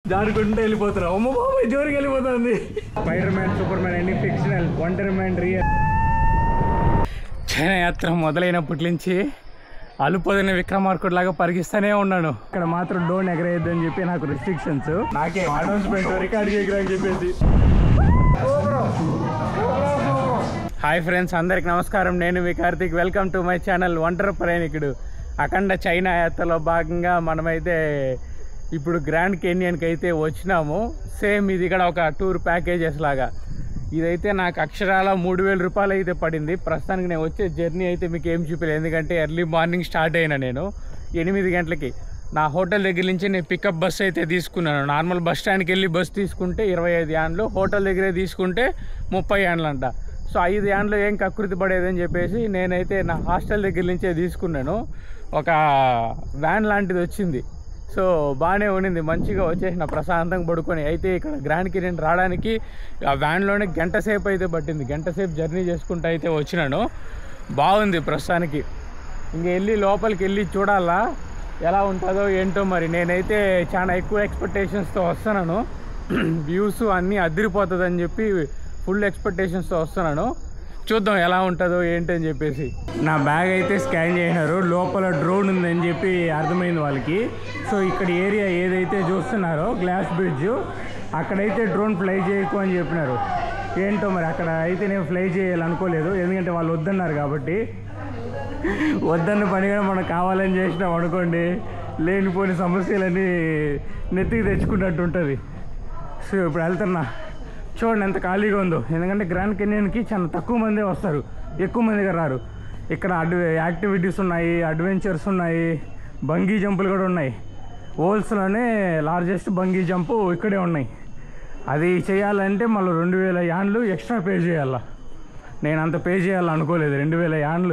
జారుకుంటూ వెళ్ళిపోతున్నాం అమ్మ బాబాయ్ జోరికి వెళ్ళిపోతుంది స్పైడర్ మ్యాన్ సూపర్ మ్యాన్ అన్ని fictional wonder man real China యాత్ర మొదలైనప్పటి నుంచి అలుపొదిన విక్రమార్కుడు లాగా పరిగిస్తూనే ఉన్నాను ఇక్కడ మాత్రం డోన్ ఎగరేయద్దు అని చెప్పి నాకు రిస్ట్రిక్షన్స్ నాకే అనౌన్స్మెంట్ రికార్డ్ చేయకరని చెప్పేసి హాయ్ ఫ్రెండ్స్ అందరికి నమస్కారం నేను మీ Karthik welcome to my channel ఒంటరి ప్రయాణికుడు అఖండ చైనా యాత్రలో భాగంగా మనమైతే ఇప్పుడు గ్రాండ్ కెన్యన్కి అయితే వచ్చినాము సేమ్ ఇది ఇక్కడ ఒక టూర్ ప్యాకేజెస్ లాగా ఇదైతే నాకు అక్షరాల మూడు వేల రూపాయలు అయితే పడింది ప్రస్తుతానికి నేను వచ్చే జర్నీ అయితే మీకు ఏం చూపించలేదు ఎందుకంటే ఎర్లీ మార్నింగ్ స్టార్ట్ అయినా నేను ఎనిమిది గంటలకి నా హోటల్ దగ్గర నుంచి నేను పికప్ బస్ అయితే తీసుకున్నాను నార్మల్ బస్ స్టాండ్కి వెళ్ళి బస్ తీసుకుంటే ఇరవై ఐదు యాండ్లు హోటల్ దగ్గరే తీసుకుంటే ముప్పై యాండ్లు అంట సో ఐదు యాండ్లు ఏం కకృతి పడేదని చెప్పేసి నేనైతే నా హాస్టల్ దగ్గర నుంచే తీసుకున్నాను ఒక వ్యాన్ లాంటిది వచ్చింది సో బాగానే ఉండింది మంచిగా వచ్చేసిన ప్రశాంతంగా పడుకొని అయితే ఇక్కడ గ్రాండ్ కిరణ్ రావడానికి ఆ వ్యాన్లోనే గంట సేపు అయితే పట్టింది గంట సేపు జర్నీ చేసుకుంటూ అయితే వచ్చినాను బాగుంది ప్రస్తుతానికి ఇంక వెళ్ళి లోపలికి వెళ్ళి చూడాలా ఎలా ఉంటుందో ఏంటో మరి నేనైతే చాలా ఎక్కువ ఎక్స్పెక్టేషన్స్తో వస్తున్నాను వ్యూస్ అన్నీ అదిరిపోతుందని చెప్పి ఫుల్ ఎక్స్పెక్టేషన్స్తో వస్తున్నాను చూద్దాం ఎలా ఉంటుందో ఏంటి అని చెప్పేసి నా బ్యాగ్ అయితే స్కాన్ చేసినారు లోపల డ్రోన్ ఉందని చెప్పి అర్థమైంది వాళ్ళకి సో ఇక్కడ ఏరియా ఏదైతే చూస్తున్నారో గ్లాస్ బ్రిడ్జ్ అక్కడైతే డ్రోన్ ఫ్లై చేయకు అని చెప్పినారు ఏంటో మరి అక్కడ అయితే నేను ఫ్లై చేయాలనుకోలేదు ఎందుకంటే వాళ్ళు వద్దన్నారు కాబట్టి వద్దన్న పని కూడా మనకు కావాలని చేసినాం అనుకోండి లేనిపోని సమస్యలన్నీ నెత్తికి తెచ్చుకున్నట్టు ఉంటుంది సో ఇప్పుడు వెళ్తున్నా చూడండి ఎంత ఖాళీగా ఉందో ఎందుకంటే గ్రాండ్ కెన్యన్కి చాలా తక్కువ మందే వస్తారు ఎక్కువ మందిగా రారు ఇక్కడ అడ్వ యాక్టివిటీస్ ఉన్నాయి అడ్వెంచర్స్ ఉన్నాయి బంగీ జంపులు కూడా ఉన్నాయి ఓల్స్లోనే లార్జెస్ట్ బంగీ జంపు ఇక్కడే ఉన్నాయి అది చేయాలంటే మళ్ళీ రెండు వేల యాన్లు ఎక్స్ట్రా పే చేయాల నేను అంత పే చేయాలనుకోలేదు రెండు వేల యాన్లు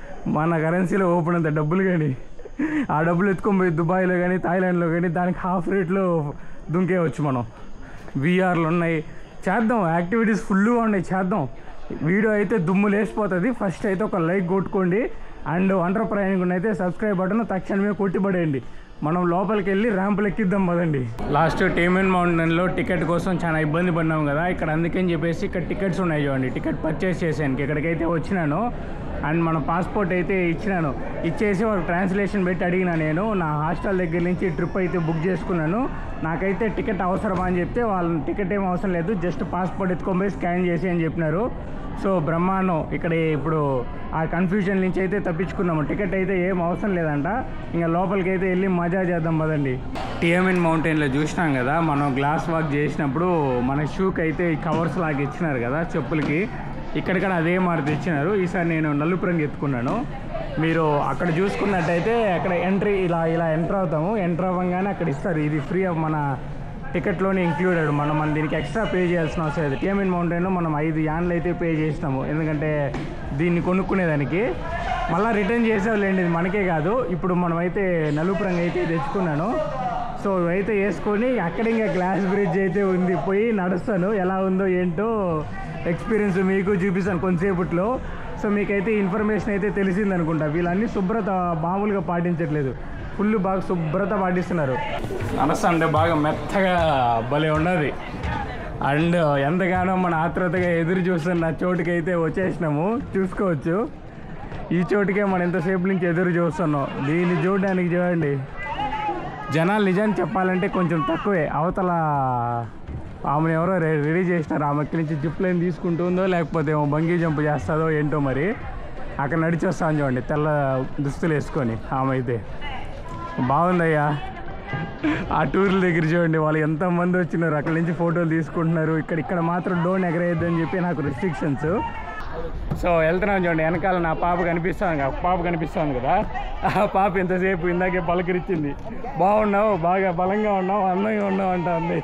మన కరెన్సీలో ఓపెన్ అంత డబ్బులు కానీ ఆ డబ్బులు ఎత్తుకొని పోయి దుబాయ్లో కానీ థాయిలాండ్లో కానీ దానికి హాఫ్ రేట్లో దుంకేవచ్చు మనం విఆర్లు ఉన్నాయి చేద్దాం యాక్టివిటీస్ ఫుల్గా ఉన్నాయి చేద్దాం వీడియో అయితే దుమ్ము లేసిపోతుంది ఫస్ట్ అయితే ఒక లైక్ కొట్టుకోండి అండ్ వంటర్ ప్రయాణికుని అయితే సబ్స్క్రైబ్ బటన్ తక్షణమే కొట్టిపడేయండి మనం లోపలికి వెళ్ళి ర్యాంపులు ఎక్కిద్దాం పదండి లాస్ట్ టేమెన్ మౌంటైన్లో టికెట్ కోసం చాలా ఇబ్బంది పడినాం కదా ఇక్కడ అందుకని చెప్పేసి ఇక్కడ టికెట్స్ ఉన్నాయి చూడండి టికెట్ పర్చేస్ చేసాను ఇక్కడికైతే వచ్చినాను అండ్ మన పాస్పోర్ట్ అయితే ఇచ్చినాను ఇచ్చేసి ఒక ట్రాన్స్లేషన్ పెట్టి అడిగిన నేను నా హాస్టల్ దగ్గర నుంచి ట్రిప్ అయితే బుక్ చేసుకున్నాను నాకైతే టికెట్ అవసరమా అని చెప్తే వాళ్ళ టికెట్ ఏం అవసరం లేదు జస్ట్ పాస్పోర్ట్ ఎత్తుకొని పోయి స్కాన్ చేసి అని చెప్పినారు సో బ్రహ్మాండం ఇక్కడ ఇప్పుడు ఆ కన్ఫ్యూజన్ నుంచి అయితే తప్పించుకున్నాము టికెట్ అయితే ఏం అవసరం లేదంట ఇంకా లోపలికి అయితే వెళ్ళి మజా చేద్దాం పదండి టిఎంఎన్ మౌంటైన్లో చూసినాం కదా మనం గ్లాస్ వాక్ చేసినప్పుడు మన షూకి అయితే కవర్స్ లాగా ఇచ్చినారు కదా చెప్పులకి ఇక్కడిక్కడ అదే మారుతి ఇచ్చినారు ఈసారి నేను నలుపు రంగు ఎత్తుకున్నాను మీరు అక్కడ చూసుకున్నట్టయితే అక్కడ ఎంట్రీ ఇలా ఇలా ఎంటర్ అవుతాము ఎంటర్ అవ్వగానే అక్కడ ఇస్తారు ఇది ఫ్రీ ఆఫ్ మన టికెట్లోనే ఇంక్లూడెడ్ మనం మన దీనికి ఎక్స్ట్రా పే చేయాల్సిన అవసరం లేదు టీఎంఎన్ మౌంటైన్లో మనం ఐదు యాన్లు అయితే పే చేసినాము ఎందుకంటే దీన్ని కొనుక్కునేదానికి మళ్ళీ రిటర్న్ చేసేవాళ్ళండి ఇది మనకే కాదు ఇప్పుడు మనమైతే నలుపు రంగు అయితే తెచ్చుకున్నాను సో ఇవైతే వేసుకొని అక్కడ ఇంకా గ్లాస్ బ్రిడ్జ్ అయితే ఉంది పోయి నడుస్తాను ఎలా ఉందో ఏంటో ఎక్స్పీరియన్స్ మీకు చూపిస్తాను కొంతసేపట్లో సో మీకైతే ఇన్ఫర్మేషన్ అయితే తెలిసింది అనుకుంటా వీళ్ళన్నీ శుభ్రత మామూలుగా పాటించట్లేదు ఫుల్ బాగా శుభ్రత పాటిస్తున్నారు అనస అంటే బాగా మెత్తగా భలే ఉన్నది అండ్ ఎంతగానో మన ఆత్రుతగా ఎదురు చూస్తున్న చోటుకైతే వచ్చేసినాము చూసుకోవచ్చు ఈ చోటుకే మనం ఎంతసేపు నుంచి ఎదురు చూస్తున్నాం దీన్ని చూడడానికి చూడండి జనాలు నిజాన్ని చెప్పాలంటే కొంచెం తక్కువే అవతల ఆమెను ఎవరో రె- రెడీ చేసినారు ఆమె ఇక్కడి నుంచి జిప్ లైన్ తీసుకుంటుందో లేకపోతే ఏమో బంగీ జంప్ చేస్తుందో ఏంటో మరి అక్కడ నడిచి వస్తాను చూడండి తెల్ల దుస్తులు వేసుకొని ఆమె అయితే బాగుందయ్యా ఆ టూర్ల దగ్గర చూడండి వాళ్ళు ఎంతమంది వచ్చినారు అక్కడ నుంచి ఫోటోలు తీసుకుంటున్నారు ఇక్కడ ఇక్కడ మాత్రం డోన్ ఎగరేయద్దని చెప్పి నాకు రిస్ట్రిక్షన్స్ సో వెళ్తున్నాను చూడండి వెనకాల నా పాప కనిపిస్తాను కదా పాప కనిపిస్తాను కదా ఆ పాప ఎంతసేపు ఇందాకే పలకరించింది బాగున్నావు బాగా బలంగా ఉన్నావు అందంగా ఉన్నావు అంట అంది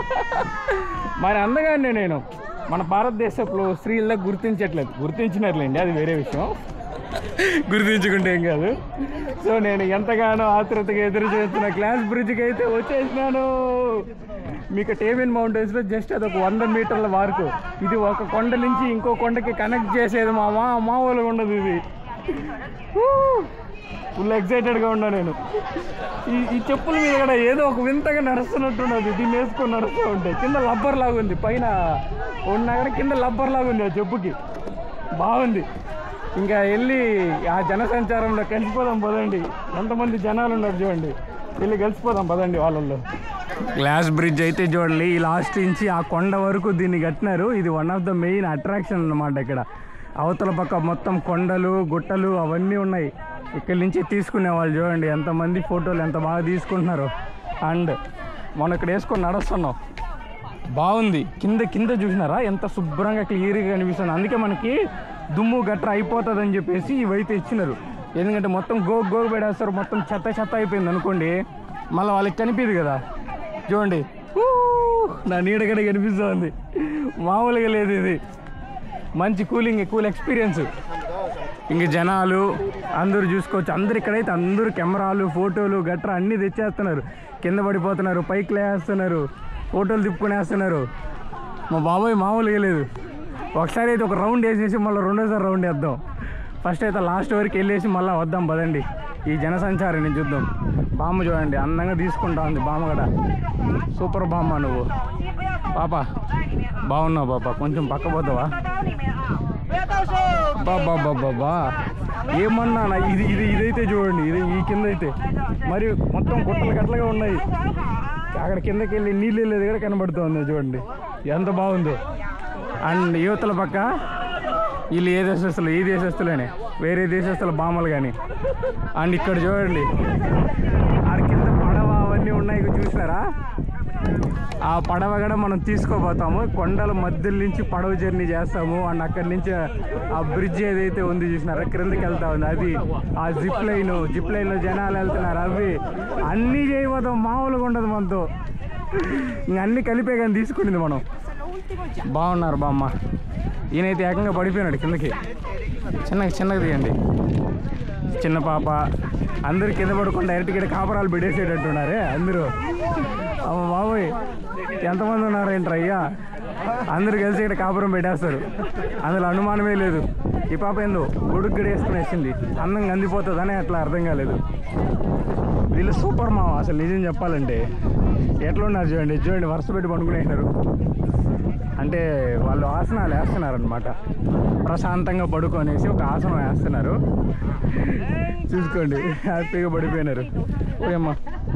మరి అందగానే నేను మన భారతదేశంలో స్త్రీల్లో గుర్తించట్లేదు గుర్తించినట్లేండి అది వేరే విషయం గుర్తించుకుంటే ఏం కాదు సో నేను ఎంతగానో ఆతృతగా ఎదురు చేస్తున్న క్లాస్ బ్రిడ్జ్కి అయితే వచ్చేసినాను మీకు టేమిన్ మౌంటైన్స్లో జస్ట్ అది ఒక వంద మీటర్ల వరకు ఇది ఒక కొండ నుంచి ఇంకో కొండకి కనెక్ట్ చేసేది మామా మామూలుగా ఉండదు ఇది హూ! ఫుల్ ఎక్సైటెడ్గా ఉన్నా నేను ఈ ఈ చెప్పుల మీద కూడా ఏదో ఒక వింతగా నడుస్తున్నట్టున్నది దీన్ని వేసుకొని నడుస్తూ ఉంటాయి కింద లబ్బర్ లాగా ఉంది పైన ఉన్నా కూడా కింద లబ్బర్ లాగా ఉంది ఆ చెప్పుకి బాగుంది ఇంకా వెళ్ళి ఆ జనసంచారంలో కలిసిపోదాం పదండి ఎంతమంది జనాలు ఉన్నారు చూడండి వెళ్ళి కలిసిపోదాం పదండి వాళ్ళల్లో గ్లాస్ బ్రిడ్జ్ అయితే చూడండి ఈ లాస్ట్ నుంచి ఆ కొండ వరకు దీన్ని కట్టినారు ఇది one of the main attraction అన్నమాట ఇక్కడ అవతల పక్క మొత్తం కొండలు గుట్టలు అవన్నీ ఉన్నాయి ఇక్కడి నుంచి తీసుకునే వాళ్ళు చూడండి ఎంతమంది ఫోటోలు ఎంత బాగా తీసుకుంటున్నారు అండ్ మనం ఇక్కడ వేసుకొని నడుస్తున్నాం బాగుంది కింద కింద చూసినారా ఎంత శుభ్రంగా క్లియర్గా కనిపిస్తుంది అందుకే మనకి దుమ్ము గట్ర అయిపోతుంది అని చెప్పేసి ఇవైతే ఇచ్చినారు ఎందుకంటే మొత్తం గోగు గోగు పెడేస్తారు మొత్తం చెత్త చెత్త అయిపోయింది అనుకోండి మళ్ళీ వాళ్ళకి కనిపించదు కదా చూడండి ఊ, నా నీడగడ కనిపిస్తుంది మామూలుగా లేదు ఇది మంచి కూలింగ్ కూల్ ఎక్స్పీరియన్స్ ఇంక జనాలు అందరూ చూసుకోవచ్చు అందరు ఇక్కడైతే అందరూ కెమెరాలు ఫోటోలు గట్రా అన్నీ తెచ్చేస్తున్నారు కింద పడిపోతున్నారు పైకి లేస్తున్నారు ఫోటోలు తిప్పుకునేస్తున్నారు మా బాబాయ్ మామూలుగా లేదు ఒకసారి అయితే ఒక రౌండ్ వేసేసి మళ్ళీ రెండోసారి రౌండ్ వేద్దాం ఫస్ట్ అయితే లాస్ట్ వరకు వెళ్ళేసి మళ్ళీ వద్దాం పదండి ఈ జనసంచారాన్ని చూద్దాం బామ్మ చూడండి అందంగా తీసుకుంటా ఉంది బామ్మ కూడా సూపర్ బామ్మ నువ్వు పాప బాగున్నావు పాప కొంచెం పక్క పోతావా బాబా బాబా ఏమన్నా నా ఇది ఇది ఇదైతే చూడండి ఇది ఈ కింద అయితే మరి మొత్తం గుట్టలు గట్లగా ఉన్నాయి అక్కడ కిందకి వెళ్ళి నీళ్ళు వెళ్ళేది కూడా కనబడుతుంది చూడండి ఎంత బాగుందో అండ్ యువతల పక్క వీళ్ళు ఏ దేశస్తులు ఈ దేశస్తులేనే వేరే దేశస్తుల బామ్మలు కానీ అండ్ ఇక్కడ చూడండి ఆడ కింద పడవ అవన్నీ ఉన్నాయి ఇక చూసినారా ఆ పడవ కూడా మనం తీసుకోబోతాము కొండల మధ్యలో నుంచి పడవ జర్నీ చేస్తాము అండ్ అక్కడి నుంచి ఆ బ్రిడ్జ్ ఏదైతే ఉంది చూసినారా క్రిందకి వెళ్తా ఉంది అది ఆ జిప్ లైన్ జిప్ లైన్లో జనాలు వెళ్తున్నారు అవి అన్నీ చేయబోతాం మామూలుగా ఉండదు మనతో ఇంక అన్నీ కలిపే కానీ తీసుకునింది మనం బాగున్నారు బామ్మ ఈయనైతే ఏకంగా పడిపోయినాడు కిందకి చిన్నగా చిన్నగా తీయండి చిన్న పాప అందరు కింద పడకుండా డైరెక్ట్ ఇక్కడ కాపరాలు పెట్టేసేటట్టున్నారే అందరూ అమ్మ బాబోయ్ ఎంతమంది ఉన్నారు ఏంట్రా అయ్యా అందరు కలిసి ఇక్కడ కాపురం పెట్టేస్తారు అందులో అనుమానమే లేదు ఈ పాప ఏందో గొడుగు గడేసుకుని వేసింది అందంగా అందిపోతుందని అట్లా అర్థం కాలేదు వీళ్ళు సూపర్ మామ అసలు నిజం చెప్పాలంటే ఎట్లా ఉన్నారు చూడండి చూడండి వరుస పెట్టి పండుకునేసినారు అంటే వాళ్ళు ఆసనాలు వేస్తున్నారు అనమాట ప్రశాంతంగా పడుకొనేసి ఒక ఆసనం వేస్తున్నారు చూసుకోండి హ్యాపీగా పడిపోయినారు ఓయమ్మా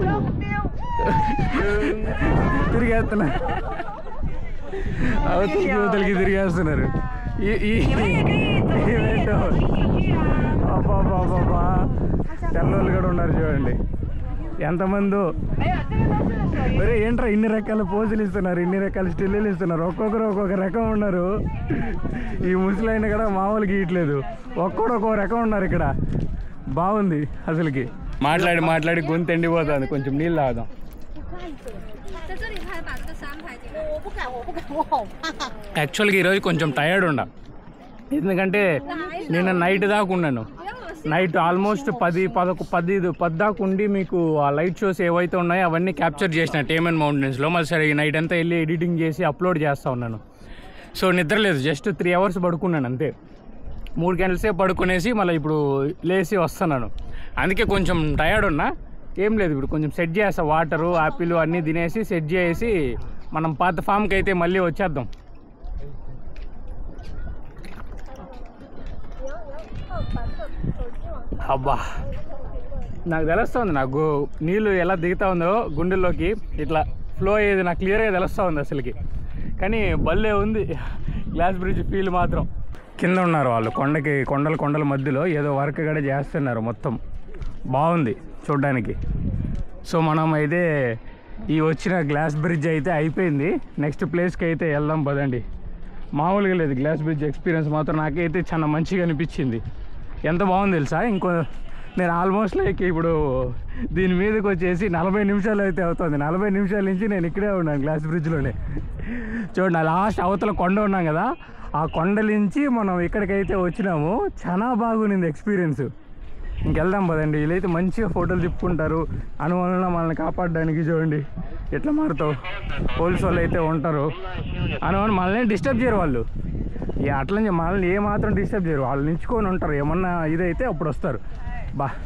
తిరిగేస్తున్నారు అవతలికి యువతలకి తిరిగేస్తున్నారు ఈ ఈ ఈవెంట్ అబ్బాబాబా తెల్లోళ్ళు కూడా ఉన్నారు చూడండి ఎంతమందో మరి ఏంట్రా ఇన్ని రకాల పోజులు ఇస్తున్నారు ఇన్ని రకాల స్టిల్లులు ఇస్తున్నారు ఒక్కొక్కరు ఒక్కొక్క రకం ఉన్నారు ఈ ముసలైన కూడా మామూలు గీయట్లేదు ఒక్కడు ఒక్కో రకం ఉన్నారు ఇక్కడ బాగుంది అసలుకి మాట్లాడి మాట్లాడి గొంతు ఎండిపోతుంది కొంచెం నీళ్ళు తాగుదాం 在这里拍，把这个山拍进来。我不敢，我不敢，我好怕。 యాక్చువల్గా ఈరోజు కొంచెం టయర్డ్ ఉండ ఎందుకంటే నేను నైట్ దాకా ఉన్నాను 不要恶心。 నైట్ ఆల్మోస్ట్ పది పదకొ పది పది దాకా ఉండి మీకు ఆ లైట్ షోస్ ఏవైతే ఉన్నాయో అవన్నీ క్యాప్చర్ చేసిన టేమన్ మౌంటైన్స్లో మళ్ళీ సరే ఈ నైట్ అంతా వెళ్ళి ఎడిటింగ్ చేసి అప్లోడ్ చేస్తూ ఉన్నాను సో నిద్ర లేదు జస్ట్ త్రీ అవర్స్ పడుకున్నాను అంతే మూడు గంటల సేపు పడుకునేసి మళ్ళీ ఇప్పుడు లేచి వస్తున్నాను అందుకే కొంచెం టయర్డ్ ఉన్నా ఏం లేదు ఇప్పుడు కొంచెం సెట్ చేస్తా వాటరు ఆపిల్ అన్నీ తినేసి సెట్ చేసి మనం పాత ఫామ్కి అయితే మళ్ళీ వచ్చేద్దాం అబ్బా నాకు తెలుస్తుంది నాకు నీళ్ళు ఎలా దిగుతా ఉందో గుండెల్లోకి ఇట్లా ఫ్లో అయ్యేది నాకు క్లియర్గా తెలుస్తూ ఉంది అసలుకి కానీ భలే ఉంది గ్లాస్ బ్రిడ్జ్ ఫీల్ మాత్రం కింద ఉన్నారు వాళ్ళు కొండకి కొండల కొండల మధ్యలో ఏదో వర్క్ కూడా చేస్తున్నారు మొత్తం బాగుంది చూడ్డానికి సో మనం అయితే ఈ వచ్చిన గ్లాస్ బ్రిడ్జ్ అయితే అయిపోయింది నెక్స్ట్ ప్లేస్కి అయితే వెళ్దాం పదండి మామూలుగా లేదు గ్లాస్ బ్రిడ్జ్ ఎక్స్పీరియన్స్ మాత్రం నాకైతే చాలా మంచిగా అనిపించింది ఎంత బాగుంది తెలుసా ఇంకో నేను ఆల్మోస్ట్ లైక్ ఇప్పుడు దీని మీదకి వచ్చేసి నలభై నిమిషాలు అయితే అవుతుంది నలభై నిమిషాల నుంచి నేను ఇక్కడే ఉన్నాను గ్లాస్ బ్రిడ్జ్లోనే చూడండి లాస్ట్ అవతల కొండ ఉన్నాం కదా ఆ కొండ నుంచి మనం ఇక్కడికైతే వచ్చినాము చాలా బాగుంది ఎక్స్పీరియన్స్ ఇంకెళ్దాం పదండి వీళ్ళైతే మంచిగా ఫోటోలు తిప్పుకుంటారు అనుమానంలో మనల్ని కాపాడడానికి చూడండి ఎట్లా మారుతావు పోలీసు వాళ్ళు అయితే ఉంటారు అనుమానం మనల్ని డిస్టర్బ్ చేయరు వాళ్ళు ఇక అట్లని మనల్ని ఏ మాత్రం డిస్టర్బ్ చేయరు వాళ్ళు నించుకొని ఉంటారు ఏమన్నా ఇదైతే అప్పుడు వస్తారు బా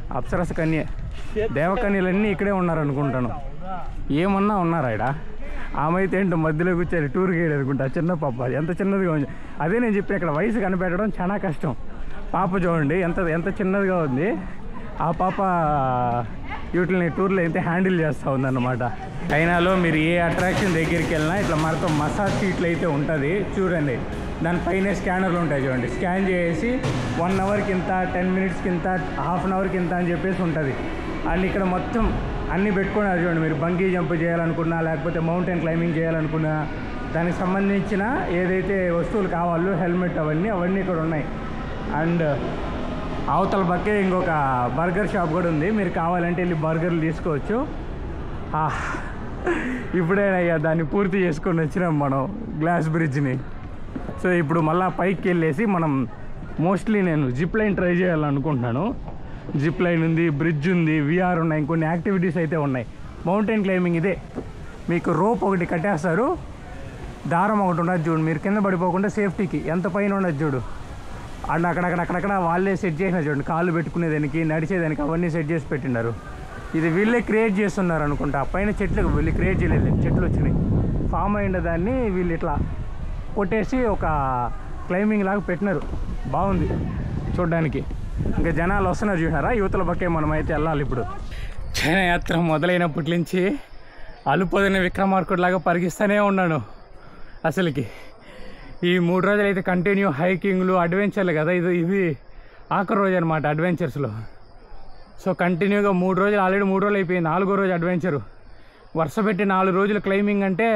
అప్సరస కన్య దేవకన్యలన్నీ ఇక్కడే ఉన్నారు అనుకుంటాను ఏమన్నా ఉన్నారా ఇక్కడ ఆమె అయితే ఏంటో మధ్యలో కూర్చొని టూర్ గైడ్ అనుకుంటా చిన్న పాప ఎంత చిన్నదిగా ఉంది అదే నేను చెప్పిన ఇక్కడ వయసు కనిపెట్టడం చాలా కష్టం పాప చూడండి ఎంత ఎంత చిన్నదిగా ఉంది ఆ పాప వీటిని టూర్లో అయితే హ్యాండిల్ చేస్తూ ఉందన్నమాట చైనాలో మీరు ఏ అట్రాక్షన్ దగ్గరికి వెళ్ళినా ఇట్లా మనతో మసాజ్ సీట్లు అయితే ఉంటుంది చూడండి దానిపైనే స్కానర్లు ఉంటాయి చూడండి స్కాన్ చేసి వన్ అవర్కి ఇంత టెన్ మినిట్స్కి ఇంత హాఫ్ అన్ అవర్కి ఇంత అని చెప్పేసి ఉంటుంది అండ్ ఇక్కడ మొత్తం అన్నీ పెట్టుకున్నారు చూడండి మీరు బంకీ జంప్ చేయాలనుకున్నా లేకపోతే మౌంటైన్ క్లైంబింగ్ చేయాలనుకున్నా దానికి సంబంధించిన ఏదైతే వస్తువులు కావాలో హెల్మెట్ అవన్నీ అవన్నీ ఇక్కడ ఉన్నాయి అండ్ అవతల పక్కే ఇంకొక బర్గర్ షాప్ కూడా ఉంది మీరు కావాలంటే వెళ్ళి బర్గర్లు తీసుకోవచ్చు ఆహ్, ఇప్పుడేనయ్యా దాన్ని పూర్తి చేసుకొని వచ్చినాం మనం గ్లాస్ బ్రిడ్జ్ని సో ఇప్పుడు మళ్ళీ పైకి వెళ్ళేసి మనం మోస్ట్లీ నేను జిప్ లైన్ ట్రై చేయాలనుకుంటున్నాను జిప్ లైన్ ఉంది బ్రిడ్జ్ ఉంది విఆర్ ఉన్నాయి ఇంకొన్ని యాక్టివిటీస్ అయితే ఉన్నాయి మౌంటైన్ క్లైంబింగ్ ఇదే మీకు రోప్ ఒకటి కట్టేస్తారు దారం ఒకటి ఉండదు చూడు మీరు కింద పడిపోకుండా సేఫ్టీకి ఎంత పైన ఉండదు చూడు అండ్ అక్కడక్కడ అక్కడక్కడ వాళ్ళే సెట్ చేసిన చూడండి కాళ్ళు పెట్టుకునేదానికి నడిచేదానికి అవన్నీ సెట్ చేసి పెట్టినారు ఇది వీళ్ళే క్రియేట్ చేస్తున్నారు అనుకుంటా పైన చెట్లు వీళ్ళు క్రియేట్ చేయలేదు చెట్లు వచ్చినాయి ఫామ్ అయిన దాన్ని వీళ్ళు ఇట్లా కొట్టేసి ఒక క్లైంబింగ్ లాగా పెట్టినారు బాగుంది చూడడానికి ఇంకా జనాలు వస్తున్నారు చూసారా యువతల పక్కే మనం అయితే వెళ్ళాలి ఇప్పుడు చైనా యాత్ర మొదలైనప్పటి నుంచి అలుపొదిన విక్రమార్కుడిలాగా పరిగిస్తూనే ఉన్నాను అసలుకి ఈ మూడు రోజులు అయితే కంటిన్యూ హైకింగ్లు అడ్వెంచర్లు కదా ఇది ఇది ఆఖరి రోజు అనమాట అడ్వెంచర్స్లో సో కంటిన్యూగా మూడు రోజులు ఆల్రెడీ మూడు రోజులు అయిపోయింది నాలుగో రోజు అడ్వెంచరు వరుస పెట్టి నాలుగు రోజులు క్లైంబింగ్ అంటే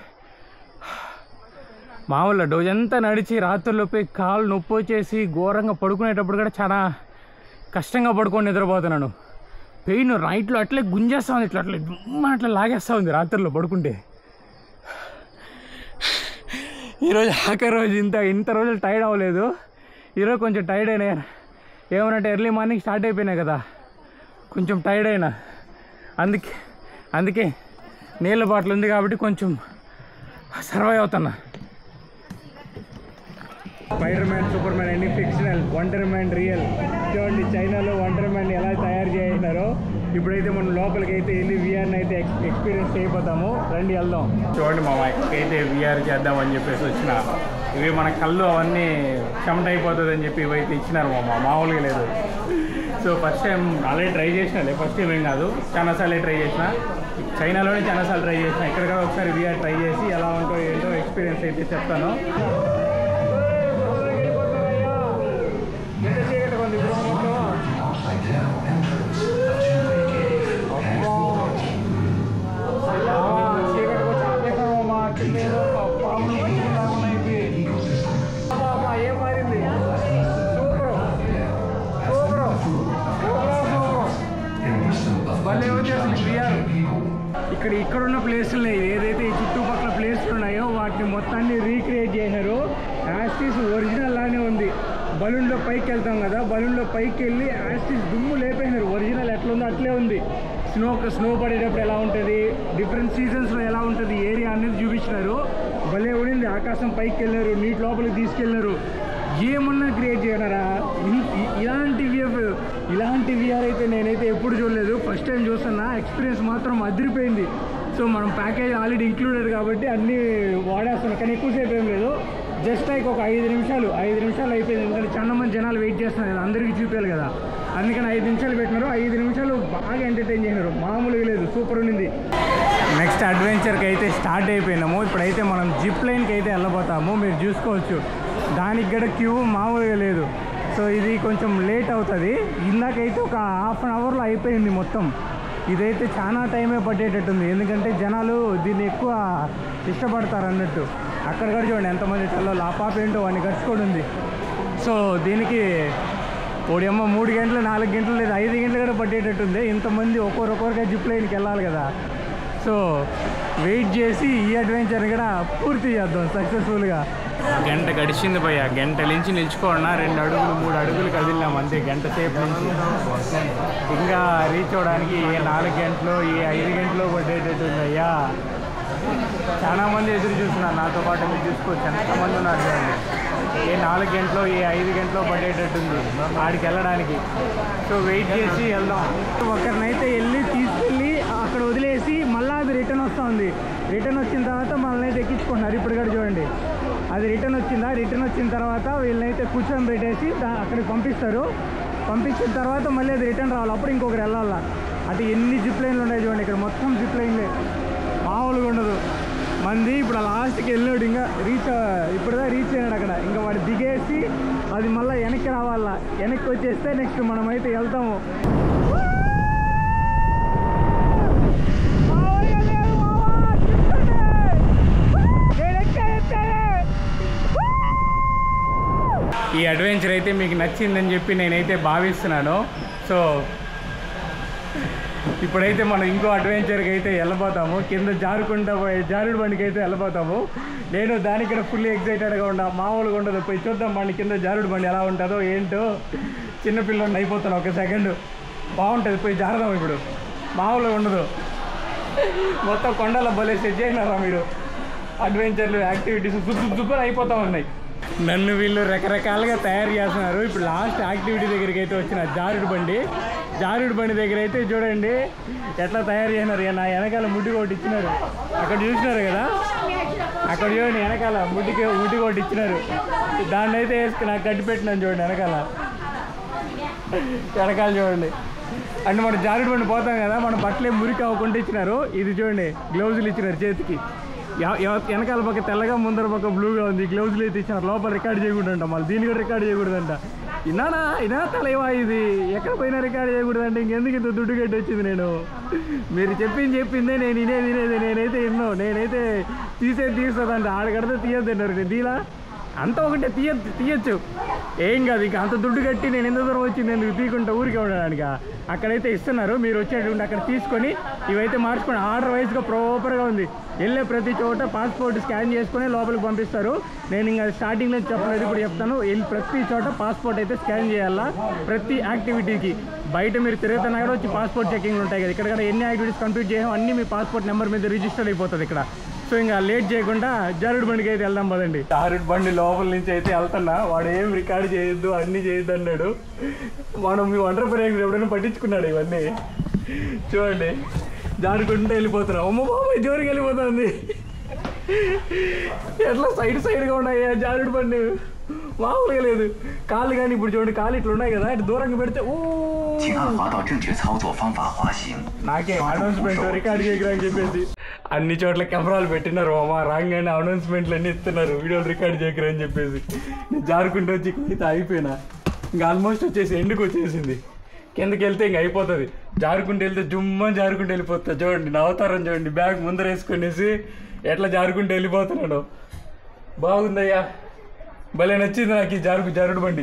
మామూలు రోజంతా నడిచి రాత్రుల్లోపై కాలు నొప్పి వచ్చేసి ఘోరంగా పడుకునేటప్పుడు కూడా చాలా కష్టంగా పడుకొని నిద్రపోతున్నాను పెయిన్ రైట్లో అట్లే గుంజేస్తా ఉంది ఇట్లా అట్లా దుమ్మ అట్లా లాగేస్తూ ఉంది రాత్రుల్లో పడుకుంటే ఈరోజు ఆఖరి రోజు ఇంత ఇంత రోజులు టైర్డ్ అవ్వలేదు ఈరోజు కొంచెం టైర్డ్ అయినా ఏమనంటే ఎర్లీ మార్నింగ్ స్టార్ట్ అయిపోయినాయి కదా కొంచెం టైర్డ్ అయినా అందుకే అందుకే నీళ్ళ బాటిల్ ఉంది కాబట్టి కొంచెం సర్వైవ్ అవుతున్నా స్పైడర్ మ్యాన్ సూపర్ మ్యాన్ అన్ని ఫిక్షనల్ వండర్ మ్యాన్ రియల్ చూడండి చైనాలో వండర్ మ్యాన్ ఎలా తయారు చేసినారో ఇప్పుడైతే మనం లోపలికి అయితే వెళ్ళి విఆర్ని అయితే ఎక్స్ ఎక్స్పీరియన్స్ చేయబోతాము రండి వెళ్దాం చూడండి మా అయితే విఆర్ చేద్దామని చెప్పేసి వచ్చిన ఇవి మన కళ్ళు అవన్నీ చెమట అయిపోతుంది అని చెప్పి ఇవైతే ఇచ్చినారు మా మామూలుగా లేదు so first time already try చేసినాలే ఫస్ట్ టైం ఏం కాదు చాలాసార్లు ట్రై చేసిన చైనాలోనే చాలాసార్లు ట్రై చేసిన ఇక్కడ కూడా ఒకసారి విఆర్ ట్రై చేసి ఎలా ఉంటో ఏంటో ఎక్స్పీరియన్స్ అయితే చెప్తాను ఎంత చీకటిగా ఉంది బ్రో మొత్తం? అబ్బా. ఆ, చీకటిగా వచ్చి ఆపేసాము అమ్మా. కింద ఏదో పాములు పట్టినలా ఉన్నాయి ఇవి. అబ్బా, అబ్బా, ఏం మారింది సూపర్ సూపర్ సూపర్ సూపర్ భలే వచ్చేసింది క్లియర్ ఇక్కడ ఇక్కడ ఉన్న ప్లేసులు ఏదైతే ఈ చుట్టుపక్కల ప్లేసులు ఉన్నాయో వాటిని మొత్తాన్ని రీక్రియేట్ చేశారు యాస్టిస్ ఒరిజినల్ లానే ఉంది బలూన్లో పైకి వెళ్తాం కదా బలూన్లో పైకి వెళ్ళి యాస్టిస్ దుమ్ము లేపేసినారు ఒరిజినల్ ఎట్లా ఉందో అట్లే ఉంది స్నో స్నో పడేటప్పుడు ఎలా ఉంటుంది డిఫరెంట్ సీజన్స్లో ఎలా ఉంటుంది ఏరియా అనేది చూపించినారు భలే ఉండింది ఆకాశం పైకి వెళ్ళారు నీటి లోపలికి తీసుకెళ్ళినారు ఏమన్నా క్రియేట్ చేయనారా ఇ- ఇ- ఇలాంటి విఎఫ్ ఇలాంటి విఆర్ అయితే నేనైతే ఎప్పుడు చూడలేదు ఫస్ట్ టైం చూస్తున్నా ఎక్స్పీరియన్స్ మాత్రం అదిరిపోయింది సో మనం ప్యాకేజ్ ఆల్రెడీ ఇంక్లూడెడ్ కాబట్టి అన్నీ వాడేస్తున్నాం కానీ ఎక్కువసేపు ఏం లేదు జస్ట్ లైక్ ఒక ఐదు నిమిషాలు ఐదు నిమిషాలు అయిపోయింది ఎందుకంటే చాలా మంది జనాలు వెయిట్ చేస్తున్నారు కదా అందరికీ చూపించాలి కదా అందుకని ఐదు నిమిషాలు పెట్టినారు ఐదు నిమిషాలు బాగా ఎంటర్టైన్ చేసినారు మామూలుగా లేదు సూపర్ ఉండింది నెక్స్ట్ అడ్వెంచర్కి అయితే స్టార్ట్ అయిపోయినాము ఇప్పుడైతే మనం జిప్ లైన్కి అయితే వెళ్ళబోతాము మీరు చూసుకోవచ్చు దానికి కూడా క్యూ మామూలుగా లేదు సో ఇది కొంచెం లేట్ అవుతుంది ఇందాకైతే ఒక హాఫ్ అన్ అవర్లో అయిపోయింది మొత్తం ఇదైతే చాలా టైమే పట్టేటట్టుంది ఎందుకంటే జనాలు దీన్ని ఎక్కువ ఇష్టపడతారు అన్నట్టు అక్కడ కూడా చూడండి ఎంతమంది తెల్లలు ఆ పాప ఏంటో వాడిని గడుచుకోడు ఉంది సో దీనికి ఓడియమ్మ మూడు గంటలు నాలుగు గంటలు లేదా ఐదు గంటలు కూడా పట్టేటట్టుంది ఇంతమంది ఒక్కొక్కరిగా జిప్ లైన్కి వెళ్ళాలి కదా సో వెయిట్ చేసి ఈ అడ్వెంచర్ కూడా పూర్తి చేద్దాం సక్సెస్ఫుల్గా గంట గడిచింది భయ్య గంట నుంచి నిల్చుకోన్నా రెండు అడుగులు మూడు అడుగులు కదిలినాం అంతే గంట సేపు నుంచి ఇంకా రీచ్ అవడానికి ఏ నాలుగు గంటలు ఏ ఐదు గంటలు పట్టేటట్టుంది అయ్యా చాలా మంది ఎదురు చూస్తున్నారు నాతో పాటు మీరు చూసుకోవచ్చు ఎంతమంది ఉన్నారు చూడండి ఏ నాలుగు గంటలో ఏ ఐదు గంటలో పడేటట్టుంది ఆడికి వెళ్ళడానికి సో వెయిట్ చేసి వెళ్దాం ఒకరినైతే వెళ్ళి తీసుకెళ్ళి అక్కడ వదిలేసి మళ్ళీ అది రిటర్న్ వస్తూ ఉంది రిటర్న్ వచ్చిన తర్వాత మనల్ని అయితే ఎక్కించుకుంటున్నారు ఇప్పుడు కూడా చూడండి అది రిటర్న్ వచ్చిందా రిటర్న్ వచ్చిన తర్వాత వీళ్ళనైతే కూర్చొని పెట్టేసి దా- అక్కడికి పంపిస్తారు పంపించిన తర్వాత మళ్ళీ అది రిటర్న్ రావాలి అప్పుడు ఇంకొకరు వెళ్ళాలా అంటే ఎన్ని జిప్ లైన్లు ఉన్నాయి చూడండి ఇక్కడ మొత్తం జిప్ లైన్లే మామూలుగా ఉండదు మంది ఇప్పుడు లాస్ట్కి వెళ్ళాడు ఇంకా రీచ్ ఇప్పుడుదా రీచ్ అయినాడు అక్కడ ఇంకా వాడు దిగేసి అది మళ్ళీ వెనక్కి రావాలా వెనక్కి వచ్చేస్తే నెక్స్ట్ మనమైతే వెళ్తాము ఈ అడ్వెంచర్ అయితే మీకు నచ్చిందని చెప్పి నేనైతే భావిస్తున్నాను సో ఇప్పుడైతే మనం ఇంకో అడ్వెంచర్కి అయితే వెళ్ళబోతాము కింద జారుకుంటా పోయి జారుడు బండికి అయితే వెళ్ళబోతాము నేను దానికి కూడా ఫుల్లీ ఎక్సైటెడ్గా ఉన్నా మామూలుగా ఉండదు పోయి చూద్దాం బండి కింద జారుడు బండి ఎలా ఉంటుందో ఏంటో చిన్నపిల్లని అయిపోతాను ఒక సెకండ్ బాగుంటుంది పోయి జారదాం ఇప్పుడు మామూలుగా ఉండదు మొత్తం కొండల భలే సెట్ చేసినారా మీరు అడ్వెంచర్లు యాక్టివిటీస్ సూపర్ సూపర్ అయిపోతూ ఉన్నాయి నన్ను వీళ్ళు రకరకాలుగా తయారు చేస్తున్నారు ఇప్పుడు లాస్ట్ యాక్టివిటీ దగ్గరికి అయితే వచ్చిన జారుడు బండి జారుడు బండి దగ్గర అయితే చూడండి ఎట్లా తయారు చేసినారు ఇక నా వెనకాల ముడ్డి ఒకటి ఇచ్చినారు అక్కడ చూసినారు కదా అక్కడ చూడండి వెనకాల ముడ్డికి ముడ్డి ఒకటి ఇచ్చినారు దాన్ని అయితే వేసుకుని నాకు కట్టి పెట్టినాను చూడండి వెనకాల వెనకాల చూడండి అంటే మనం జారుడు బండి పోతాం కదా మన బట్టలే మురికి అవ్వకుండా ఇచ్చినారు ఇది చూడండి గ్లౌజులు ఇచ్చినారు చేతికి ఎవ- ఎవ- వెనకాల పక్క తెల్లగా ముందర పక్క బ్లూగా ఉంది గ్లౌజులు అయితే ఇచ్చినారు లోపల రికార్డ్ చేయకూడదంట మళ్ళీ దీన్ని కూడా రికార్డ్ చేయకూడదంట ఇన్నానా ఇనా తలైవా ఇది ఎక్కడ పోయినా రికార్డ్ చేయకూడదంటే ఇంకెందుకు ఇంత దుడ్డు కట్టి వచ్చింది నేను మీరు చెప్పింది చెప్పిందే నేను ఇనే తినేది నేనైతే ఎన్నో నేనైతే తీసేది తీస్తుందంట ఆడకడితే తీయద్దు అన్నారు నేను తీలా అంత ఒకటే తీయ తీయచ్చు ఏం కాదు ఇంకా అంత దుడ్డు కట్టి నేను ఎంత దూరం వచ్చింది ఎందుకు తీయకుండా ఊరికే ఉండడానికి అక్కడైతే ఇస్తున్నారు మీరు వచ్చేటువంటి అక్కడ తీసుకొని ఇవైతే మార్చుకొని ఆర్డర్ వైజ్గా ప్రాపర్గా ఉంది వెళ్ళే ప్రతి చోట పాస్పోర్ట్ స్కాన్ చేసుకొని లోపలికి పంపిస్తారు నేను ఇంకా స్టార్టింగ్లో చెప్పలేదు ఇప్పుడు చెప్తాను వెళ్ళి ప్రతి చోట పాస్పోర్ట్ అయితే స్కాన్ చేయాలా ప్రతి యాక్టివిటీకి బయట మీరు తిరుగుతున్నా కూడా వచ్చి పాస్పోర్ట్ చెకింగ్ ఉంటాయి కదా ఇక్కడ కూడా ఎన్ని యాక్టివిటీస్ కంప్లీట్ చేయడం అన్ని మీ పాస్పోర్ట్ నెంబర్ మీద రిజిస్టర్ అయిపోతుంది ఇక్కడ సో ఇంకా లేట్ చేయకుండా జారుడు బండికి అయితే వెళ్దాం పదండి జారుడు బండి లోపల నుంచి అయితే వెళ్తున్నా వాడు ఏం రికార్డ్ చేయొద్దు అన్నీ చేయొద్దు అన్నాడు మనం మీ వండర్ ప్రయోగం ఎప్పుడైనా పట్టించుకున్నాడు ఇవన్నీ చూడండి జారుకుంటూ వెళ్ళిపోతున్నాం అమ్మ బాబాయ్ జోరుకి వెళ్ళిపోతుంది ఎట్లా సైడ్ సైడ్గా ఉన్నాయి ఆ జారుడు బండి మామూలుగా లేదు కాళ్ళు కానీ ఇప్పుడు చూడండి కాళ్ళు ఇట్లా ఉన్నాయి కదా ఇటు దూరంగా పెడితే ఓ 请按滑道正确操作方法滑行。 నాకే అనౌన్స్మెంట్ రికార్డ్ చేయకరా అని చెప్పేసి అన్ని చోట్ల కెమెరాలు పెట్టినారు అమ్మా రాగానే అనౌన్స్మెంట్లు అన్ని ఇస్తున్నారు వీడియోలు రికార్డ్ చేయకరా అని చెప్పేసి నేను జారుకుంటూ వచ్చి అయితే అయిపోయినా ఇంకా ఆల్మోస్ట్ వచ్చేసి ఎండుకు వచ్చేసింది కిందకి వెళ్తే ఇంక అయిపోతుంది జారుకుంటూ వెళ్తే జుమ్మని జారుకుంటూ వెళ్ళిపోతా చూడండి నా అవతారం చూడండి బ్యాగ్ ముందర వేసుకునేసి ఎట్లా జారుకుంటూ వెళ్ళిపోతున్నాడు బాగుందయ్యా భలే నచ్చింది నాకు ఈ జారుకు జారుడు బండి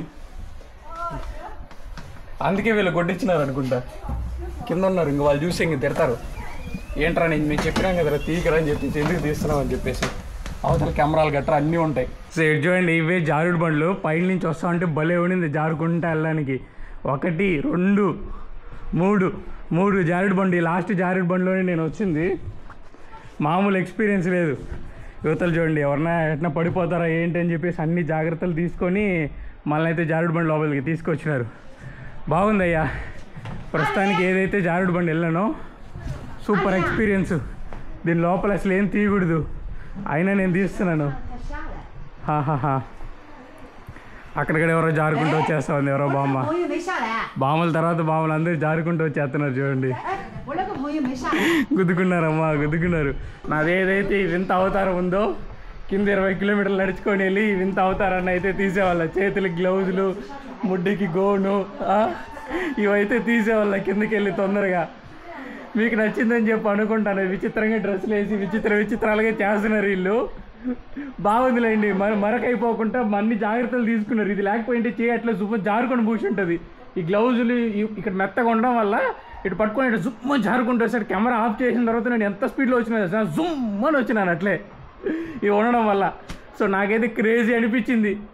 అందుకే వీళ్ళు కొట్టించినారు అనుకుంటా కింద ఉన్నారు ఇంక వాళ్ళు చూసి ఇంక తిడతారు ఏంట్రా నేను మేము చెప్పినాం కదరా తీయకరా అని చెప్పేసి ఎందుకు తీస్తున్నాం అని చెప్పేసి అవతల కెమెరాలు గట్రా అన్నీ ఉంటాయి సో ఇటు చూడండి ఇవే జారుడు బండ్లు పైన నుంచి వస్తా ఉంటే భలే ఉండింది జారుకుంటా వెళ్ళడానికి ఒకటి రెండు మూడు మూడు జారుడు బండి లాస్ట్ జారుడు బండిలోనే నేను వచ్చింది మామూలు ఎక్స్పీరియన్స్ లేదు యువతలు చూడండి ఎవరన్నా ఎట్లా పడిపోతారా ఏంటి అని చెప్పేసి అన్ని జాగ్రత్తలు తీసుకొని మళ్ళీ అయితే జారుడు బండి లోపలికి తీసుకొచ్చినారు బాగుందయ్యా ప్రస్తుతానికి ఏదైతే జారుడు బండి వెళ్ళానో సూపర్ ఎక్స్పీరియన్స్ దీని లోపల అసలు ఏం తీయకూడదు అయినా నేను తీస్తున్నాను హాహాహా అక్కడిక్కడ ఎవరో జారుకుంటూ వచ్చేస్తా ఉంది ఎవరో బామ్మ 朋友没下来， బామ్మల తర్వాత బామ్మలు అందరూ జారుకుంటూ వచ్చేస్తున్నారు చూడండి 哎，我那个朋友没下来。 గుద్దుకున్నారమ్మా గుద్దుకున్నారు నాదేదైతే ఈ వింత అవతారం ఉందో కింద ఇరవై కిలోమీటర్లు నడుచుకొని వెళ్ళి ఈ వింత అవతారాన్ని అయితే తీసేవాళ్ళ చేతులకి గ్లౌజులు ముడ్డికి గోను ఆ, ఇవైతే తీసేవాళ్ళ కిందకి వెళ్ళి తొందరగా మీకు నచ్చిందని చెప్పి అనుకుంటాను విచిత్రంగా డ్రెస్సులు వేసి విచిత్ర విచిత్రాలుగా చేస్తున్నారు వీళ్ళు బాగుందిలేండి మరి మరకైపోకుండా అన్ని జాగ్రత్తలు తీసుకున్నారు ఇది లేకపోయింటే చేయి అట్లా సూపర్ జారుకొని కూర్చుంటుంది ఈ గ్లౌజులు ఈ- ఇక్కడ మెత్తగా ఉండడం వల్ల ఇటు పట్టుకొని ఇటు జుమ్మ జారుకుంటూ వచ్చాడు కెమెరా ఆఫ్ చేసిన తర్వాత నేను ఎంత స్పీడ్లో వచ్చినా జుమ్ అని వచ్చినాను అట్లే ఇవి ఉండడం వల్ల సో నాకైతే క్రేజీ అనిపించింది